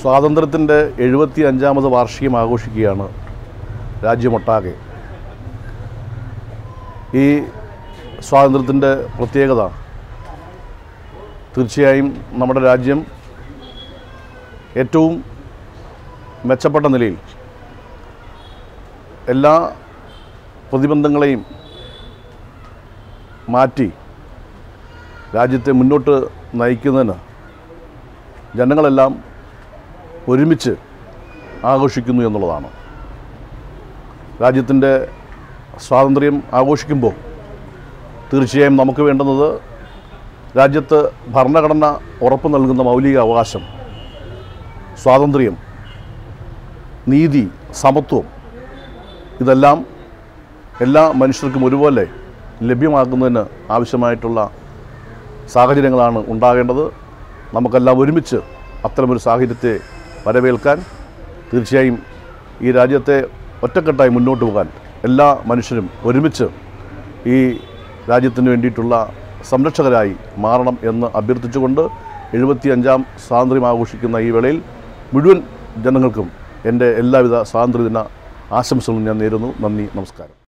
സ്വാതന്ത്ര്യത്തിൻ്റെ എഴുപത്തി അഞ്ചാമത് വാർഷികം ആഘോഷിക്കുകയാണ് രാജ്യമൊട്ടാകെ ഈ സ്വാതന്ത്ര്യത്തിൻ്റെ പ്രത്യേകത തീർച്ചയായും നമ്മുടെ രാജ്യം ഏറ്റവും മെച്ചപ്പെട്ട നിലയിൽ എല്ലാ പ്രതിബന്ധങ്ങളെയും മാറ്റി രാജ്യത്തെ മുന്നോട്ട് നയിക്കുന്നതിന് ജനങ്ങളെല്ലാം ഒരുമിച്ച് ആഘോഷിക്കുന്നു എന്നുള്ളതാണ് രാജ്യത്തിൻ്റെ സ്വാതന്ത്ര്യം ആഘോഷിക്കുമ്പോൾ തീർച്ചയായും നമുക്ക് വേണ്ടുന്നത് രാജ്യത്ത് ഭരണഘടന ഉറപ്പ് നൽകുന്ന മൗലിക അവകാശം സ്വാതന്ത്ര്യം നീതി സമത്വം ഇതെല്ലാം എല്ലാ മനുഷ്യർക്കും ഒരുപോലെ ലഭ്യമാക്കുന്നതിന് ആവശ്യമായിട്ടുള്ള സാഹചര്യങ്ങളാണ് ഉണ്ടാകേണ്ടത് നമുക്കെല്ലാം ഒരുമിച്ച് അത്തരമൊരു സാഹചര്യത്തെ വരവേൽക്കാൻ തീർച്ചയായും ഈ രാജ്യത്തെ ഒറ്റക്കെട്ടായി മുന്നോട്ട് പോകാൻ എല്ലാ മനുഷ്യരും ഒരുമിച്ച് ഈ രാജ്യത്തിന് വേണ്ടിയിട്ടുള്ള സംരക്ഷകരായി മാറണം എന്ന് അഭ്യർത്ഥിച്ചുകൊണ്ട് എഴുപത്തിയഞ്ചാം സ്വാതന്ത്ര്യം ആഘോഷിക്കുന്ന ഈ വേളയിൽ മുഴുവൻ ജനങ്ങൾക്കും എൻ്റെ എല്ലാവിധ സ്വാതന്ത്ര്യദിന ആശംസകളും ഞാൻ നേരുന്നു നന്ദി നമസ്കാരം